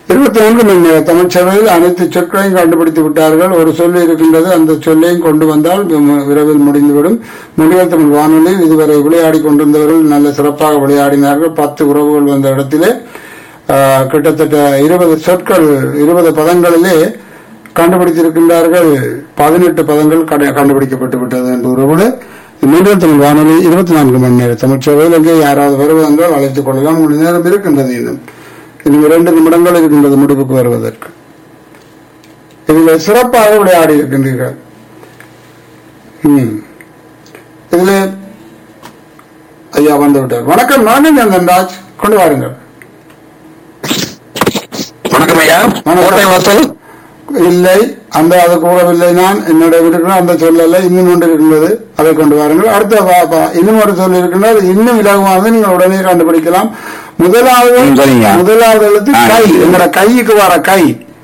இருபத்தி நான்கு மணி நேர தமிழ்ச்சபையில் அனைத்து சொற்களையும் கண்டுபிடித்து விட்டார்கள் ஒரு சொல் இருக்கின்றது அந்த சொல்லையும் கொண்டு வந்தால் வி- விரைவில் முடிந்துவிடும் முடிவல் தமிழ் வானொலியில் இதுவரை விளையாடி கொண்டிருந்தவர்கள் நல்ல சிறப்பாக விளையாடினார்கள் பத்து உறவுகள் வந்த இடத்திலே ஆஹ், கிட்டத்தட்ட இருபது சொற்கள் இருபது பதங்களிலே கண்டுபிடித்திருக்கின்றார்கள் பதினெட்டு பதங்கள் கண்டு- கண்டுபிடிக்கப்பட்டு விட்டது என்ற உறவோடு மீண்டும் தமிழ் வானொலி இருபத்தி நான்கு மணி நேர தமிழ்ச்சபையில் எங்கே யாராவது வருவதென்றால் அழைத்துக் கொள்ளலாம் ஒரு நேரம் இருக்கின்றது இன்னும் இன்னும் இரண்டு நிமிடங்கள் இருக்கின்றது முடிவுக்கு வருவதற்கு இதில் சிறப்பாக விளையாடி இருக்கின்றீர்கள் ம். இதில் ஐயா வந்து விட்டார் வணக்கம் நானே ராஜ் கொண்டு வாருங்கள் வணக்கம் ஐயா வணக்கம். கோட்டை வாசல் இல்லை அந்த அது கூறவில்லை நான் என்னுடைய இருக்கிற அந்த சொல்லல இன்னும் ஒன்று இருக்கின்றது அதை கொண்டு வாருங்கள் அடுத்த பா- பா- இன்னும் ஒரு சொல் இருக்கின்றது அது இன்னும் இலகுவானது நீங்கள் உடனே கண்டுபிடிக்கலாம் முதலாவது ம், சரிங்க. முதலாவது எழுத்து ஆ. கை எங்களோட கைக்கு வர கை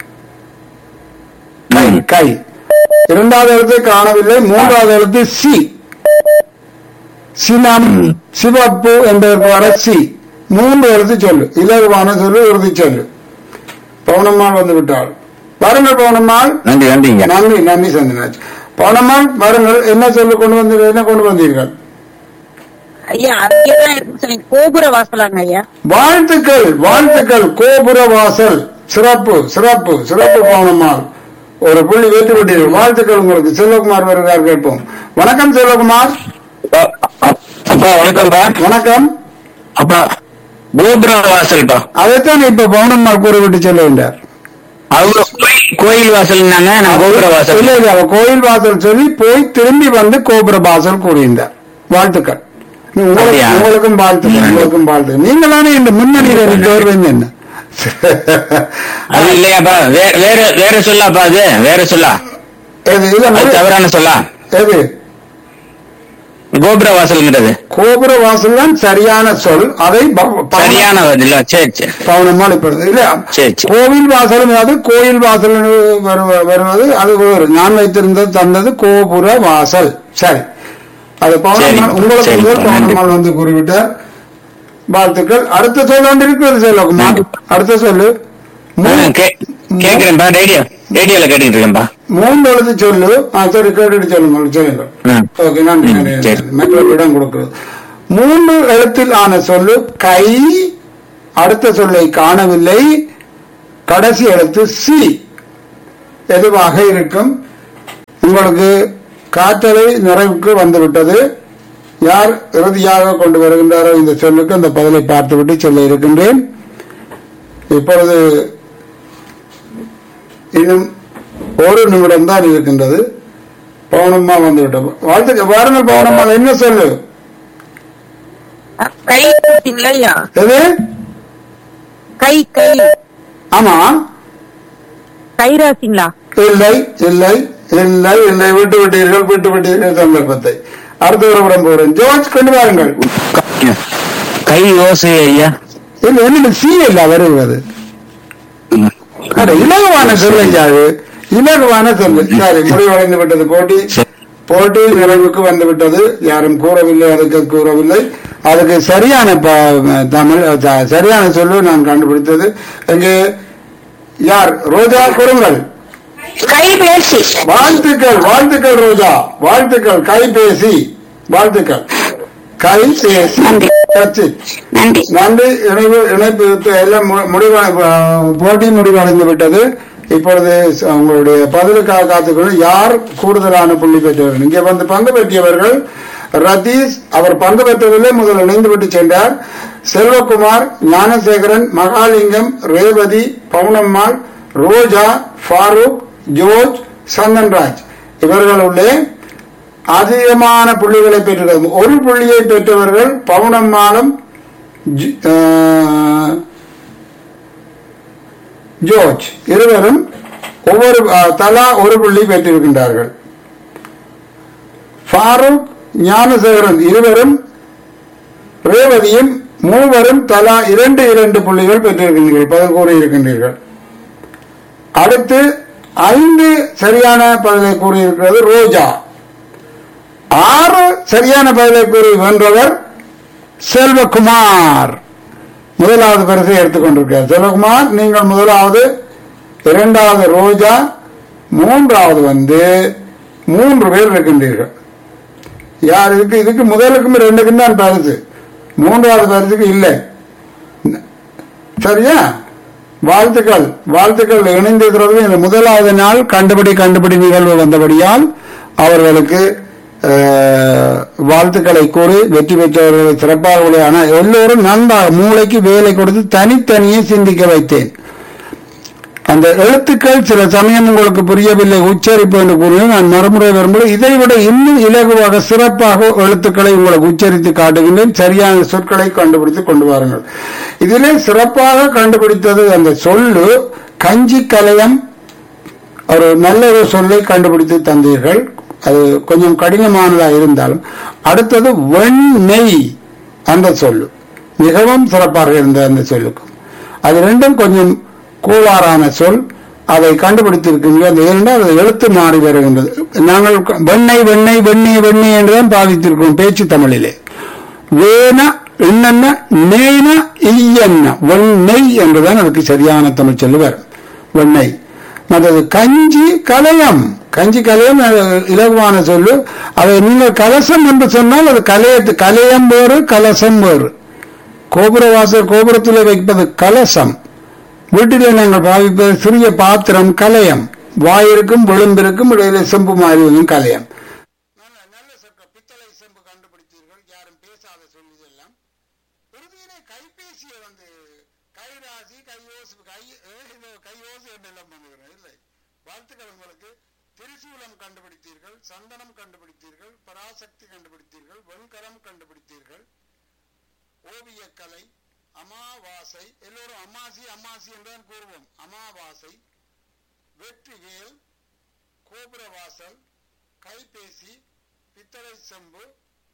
கை ம். கை இரண்டாவது எழுத்து காணவில்லை மூன்றாவது எழுத்து சி சினம் சிவப்பு என்பதற்கு வர சி மூன்று எழுத்து சொல்லு இலகுவான சொல்லு உறுதி சொல்லு பவுனம்மாள் வந்து விட்டாள் வாருங்கள் பவுனம்மாள் நன்றி நன்றிங்க நன்றி நன்றி சந்திராஜ் பவுனம்மாள் வாருங்கள் என்ன சொல்லு கொண்டு வந்தீர்கள் என்ன கொண்டு வந்தீர்கள் ஐயா அங்கேதான் இருக்கு சொல்லி கோபுர வாசலாங்க ஐயா வாழ்த்துக்கள் வாழ்த்துக்கள் கோபுர வாசல் சிறப்பு சிறப்பு சிறப்பு பவுனம்மாள் ஒரு புள்ளி வெற்றி விட்டீர்கள் வாழ்த்துக்கள் உங்களுக்கு செல்வகுமார் வருகிறார் கேட்போம் வணக்கம் செல்வகுமார் அப்பா வணக்கம்ப்பா வணக்கம் அப்பா கோபுர வாசல்ப்பா அதைத்தான் இப்ப பவுனம்மாள் கூறிவிட்டு செல்லுகின்றார் அவங்க கோயில்- கோயில் வாசல்னாங்க நான் கோபுர வாசல் இல்ல இல்ல அவ கோயில் வாசல் சொல்லி போய் திரும்பி வந்து கோபுர வாசல் கூறியிருந்தார் வாழ்த்துக்கள் உங்களுக்கு- அப்படியா? உங்களுக்கும் வாழ்த்துக்கள் ம். உங்களுக்கும் வாழ்த்து நீங்களானே இந்த முன்னணியில தேர்வு என்ன அது இல்லையாப்பா வே- வேற வேற சொல்லாப்பா அது வேற சொல்லா எது இல்ல அது முடி- தவறான சொல்லா எது கோபுர வாசல்ங்கிறது கோபுர வாசல் தான் சரியான சொல் அதை ப- ப- சரியான இல்ல சரி சரி பவுனம்மாள் இப்பொழுது இல்ல சரி, சரி. கோவில் வாசல் அது கோயில் வாசல் வருவ- வருவது அது வேறு நான் வைத்திருந்தது தந்தது கோபுர வாசல் சரி அது பவுனம்மாள் சரி, உங்களுக்கு சரி, முதல் நன்றி. பவுனம்மாள் வந்து கூறிவிட்டார் வாழ்த்துக்கள் அடுத்த சொல் ஒன்று இருக்கிறது செல்வகுமார் அடுத்த சொல்லு மூ- கே- கேக்குறேன்ப்பா ரேடியோ ரேடியோல கேட்டுக்கிட்டு இருக்கேன்ப்பா மூன்று எழுத்து சொல்லு ஆ, சரி கேட்டுட்டு சொல்லுங்க சொல்லுங்க ம். ஓகே நன்றி ம், நன்றி சரி. மற்றொரு இடம் கொடுக்கிறது மூன்று எழுத்தில் ஆன சொல்லு கை அடுத்த சொல்லை காணவில்லை கடைசி எழுத்து சி எதுவாக இருக்கும் உங்களுக்கு காற்றலை நிறைவுக்கு வந்துவிட்டது யார் இறுதியாக கொண்டு வருகின்றாரோ இந்த சொல்லுக்கு அந்த பதிலை பார்த்துவிட்டு சொல்ல இருக்கின்றேன் இப்பொழுது இன்னும் ஒரு நிமிடம் தான் இருக்கின்றது பவுனம்மா வந்து விட்டோம் வாழ்த்துக்க வாருங்கள் பவுனம்மா என்ன சொல்லு கை கொடுத்தீங்களா ஐயா எது கை கை ஆமா கைராசிங்களா இல்லை இல்லை இல்லை இல்லை விட்டு விட்டீர்கள் விட்டு விட்டீர்கள் சந்தர்ப்பத்தை அடுத்த ஒரு படம் போகிறேன் ஜோர்ஜ் கொண்டு வாருங்கள் கை ஓசை ஐயா இல்லை என்ன சி இல்ல வருவது ம். அட, இலகுவான சொல்லையாது இலகுவான சொல்லு சரி முடிவடைந்து விட்டது போட்டி போட்டி நிறைவுக்கு வந்து விட்டது யாரும் கூறவில்லை அதுக்கு கூறவில்லை அதுக்கு சரியான ப- தமிழ் த- சரியான சொல்லு நான் கண்டுபிடித்தது இங்கே யார் ரோஜா கூறுங்கள் கைபேசி வாழ்த்துக்கள் வாழ்த்துக்கள் ரோஜா வாழ்த்துக்கள் கைபேசி வாழ்த்துக்கள் கைபேசி நன்றி. That's it. நன்றி நன்றி இணைவு இணைப்பு இப்ப எல்லாம் மு- முடிவ அஹ், போட்டி முடிவடைந்து விட்டது இப்பொழுது ச- உங்களுடைய பதிலுக்காக காத்துக்கொண்டு யார் கூடுதலான புள்ளி பெற்றவர்கள் இங்கே வந்து பங்கு பெற்றியவர்கள் ரதீஷ் அவர் பங்கு பெற்றதிலே முதல் இணைந்து விட்டு சென்றார் செல்வகுமார் ஞானசேகரன் மகாலிங்கம் ரேவதி பவுனம்மாள் ரோஜா ஃபாரூக் ஜோர்ஜ் சந்தன்ராஜ் இவர்களுள்ளே அதிகமான புள்ளிகளை பெற்றிருக்கிறது ஒரு புள்ளியை பெற்றவர்கள் பவுனம்மாளும் ஜி- ஆஹ், ஜோர்ஜ் இருவரும் ஒவ்வொரு ஆஹ், தலா ஒரு புள்ளி பெற்றிருக்கின்றார்கள் ஃபாரூக் ஞானசேகரன் இருவரும் ரேவதியும் மூவரும் தலா இரண்டு இரண்டு புள்ளிகள் பெற்றிருக்கின்றீர்கள் பதில் கூறியிருக்கின்றீர்கள் அடுத்து ஐந்து சரியான பதிலை கூறியிருக்கிறது ரோஜா ஆறு சரியான பதிலை கூறி வென்றவர் செல்வகுமார் முதலாவது பரிசை எடுத்துக்கொண்டிருக்கிறார் செல்வகுமார் நீங்கள் முதலாவது இரண்டாவது ரோஜா மூன்றாவது வந்து மூன்று பேர் இருக்கின்றீர்கள் யார் இதுக்கு இதுக்கு முதலுக்கும் ரெண்டுக்கும் தான் பரிசு மூன்றாவது பரிசுக்கு இல்லை சரியா வாழ்த்துக்கள் வாழ்த்துக்கள் இணைந்திருக்கிறது இந்த முதலாவது நாள் கண்டுபிடி கண்டுபிடி நிகழ்வு வந்தபடியால் அவர்களுக்கு அஹ், வாழ்த்துக்களை கூறி வெற்றி பெற்றவர்களை சிறப்பாக விளையாட ஆனால் எல்லோரும் நன்றாக மூளைக்கு வேலை கொடுத்து தனித்தனியே சிந்திக்க வைத்தேன் அந்த எழுத்துக்கள் சில சமயம் உங்களுக்கு புரியவில்லை உச்சரிப்பு என்று கூறினேன் நான் மறுமுறை வரும்போது இதை விட இன்னும் இலகுவாக சிறப்பாக எழுத்துக்களை உங்களுக்கு உச்சரித்து காட்டுகின்றேன் சரியான சொற்களை கண்டுபிடித்து கொண்டு வாருங்கள் இதிலே சிறப்பாக கண்டுபிடித்தது அந்த சொல்லு கஞ்சி கலையம் ஒரு நல்ல ஒரு சொல்லை கண்டுபிடித்து தந்தீர்கள் அது கொஞ்சம் கடினமானதாக இருந்தாலும் அடுத்தது வெண்ணெய் அந்த சொல்லு மிகவும் சிறப்பாக இருந்த அந்த சொல்லுக்கு அது ரெண்டும் கொஞ்சம் கூவாரான சொல் அதை கண்டுபிடித்திருக்கின்ற அந்த இரண்டாவது அது எழுத்து மாறி வருகின்றது நாங்கள் வெண்ணெய் வெண்ணெய் வெண்ணெய் வெண்ணெய் என்றுதான் பாவித்திருக்கிறோம் பேச்சு தமிழிலே வேன என்னென்ன நெய்ன ஈயன்ன வெண்ணெய் என்றுதான் அதுக்கு சரியான தமிழ் சொல்லுவார் வெண்ணெய் மற்றது கஞ்சி கலையம் கஞ்சி கலையம் அது இலகுவான சொல்லு அதை நீங்கள் கலசம் என்று சொன்னால் அது கலையத்து கலையம் வேறு கலசம் வேறு கோபுரவாசல் கோபுரத்தில் வைப்பது கலசம் வீட்டிலே நாங்கள் பாவிப்பது சிறிய பாத்திரம் கலையம் வாயிருக்கும் விளிம்பிற்கும் இடையில செம்பு மாறிவதும் கலையம் நல்ல நல்ல சொற்கள் பித்தளை செம்பு கண்டுபிடித்தீர்கள் யாரும் பேசாத சொல்லி எல்லாம் இறுதியிலே கைபேசியை வந்து கைராசி கையோசு கை ஏ, கையோசு என்றெல்லாம் பண்ணுகிறேன் இல்லை வாழ்த்துக்கள் உங்களுக்கு திரிசூலம் கண்டுபிடித்தீர்கள் சந்தனம் கண்டுபிடித்தீர்கள் பராசக்தி கண்டுபிடித்தீர்கள் வெண்கலம் கண்டுபிடித்தீர்கள் ஓவியக்கலை அமாவாசை எல்லோரும் அமாசி அமாசி என்றுதான் கூறுவோம் அமாவாசை வெற்றிவேல் கோபுரவாசல் கைபேசி பித்தளை செம்பு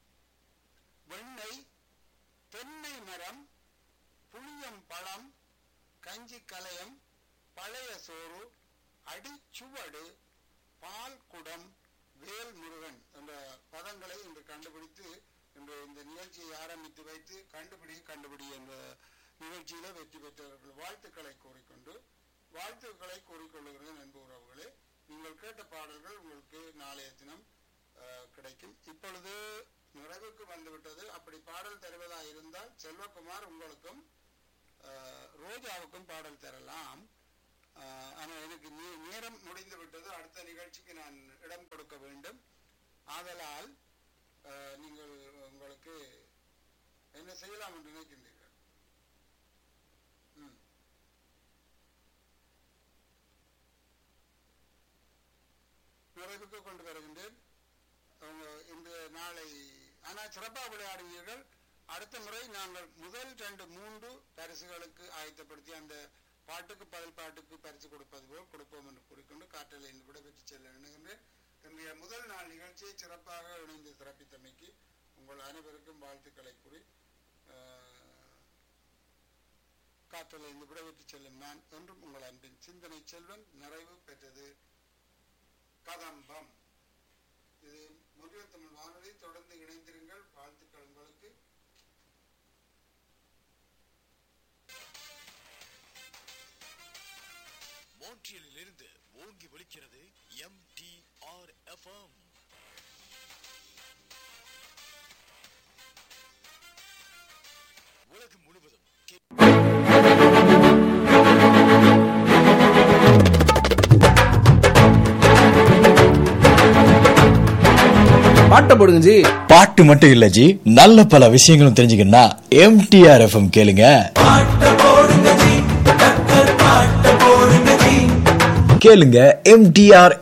வெண்ணெய் தென்னை மரம் புளியம் பழம் கஞ்சி கலையம் பழைய சோறு அடிச்சுவடு பால் குடம் வேல் முருகன் என்ற பதங்களை இன்று கண்டுபிடித்து இன்று இந்த நிகழ்ச்சியை ஆரம்பித்து வைத்து கண்டுபிடி கண்டுபிடி என்ற நிகழ்ச்சியில வெற்றி பெற்றவர்கள் வாழ்த்துக்களை கூறிக்கொண்டு வாழ்த்துக்களை கூறிக்கொள்ளுகிறேன் என்ப உறவுகளே நீங்கள் கேட்ட பாடல்கள் உங்களுக்கு நாளைய தினம் அஹ், கிடைக்கும் இப்பொழுது நிறைவுக்கு வந்துவிட்டது அப்படி பாடல் தருவதா இருந்தால் செல்வகுமார் உங்களுக்கும் அஹ், ரோஜாவுக்கும் பாடல் தரலாம் அஹ், ஆனால் எனக்கு நே- நேரம் முடிந்து விட்டது அடுத்த நிகழ்ச்சிக்கு நான் இடம் கொடுக்க வேண்டும் ஆதலால் அஹ், நீங்கள் உங்களுக்கு என்ன செய்யலாம் என்று நினைக்கின்றீர்கள் ம். நிறைவுக்கு கொண்டு வருகின்றேன் அவங்க இந்த நாளை ஆனால் சிறப்பாக விளையாடுவீர்கள் அடுத்த முறை நாங்கள் முதல் ரெண்டு மூன்று பரிசுகளுக்கு ஆயத்தப்படுத்தி அந்த பாட்டுக்கு பதில் பாட்டுக்கு பரிசு கொடுப்பது போல் கொடுப்போம் என்று கூறிக்கொண்டு காற்றலை இருந்து விடைபெற்று செல்ல எண்ணுகின்றேன் இன்றைய முதல் நாள் நிகழ்ச்சியை சிறப்பாக இணைந்து சிறப்பித்தமைக்கு உங்கள் அனைவருக்கும் வாழ்த்துக்களை கூறி அஹ், காற்றலை இருந்து விடைபெற்று செல்லும் நான் என்றும் உங்கள் அன்பின் சிந்தனை செல்வன் நிறைவு பெற்றது கதம்பம் இது முருக தமிழ் வானொலி தொடர்ந்து இணைந்திருங்கள் வாழ்த்துக்கள் உங்களுக்கு மோன்ட்ரியலிலிருந்து ஓங்கி ஒலிக்கிறது எம் டி ஆர் எஃப்எம் உலகம் முழுவதும் கே- பாட்டை போடுங்க ஜி பாட்டு மட்டும் இல்ல ஜி நல்ல பல விஷயங்களும் தெரிஞ்சுக்கணும்னா எம்டிஆர் எஃப்எம் கேளுங்க கேளுங்க எம்டிஆர்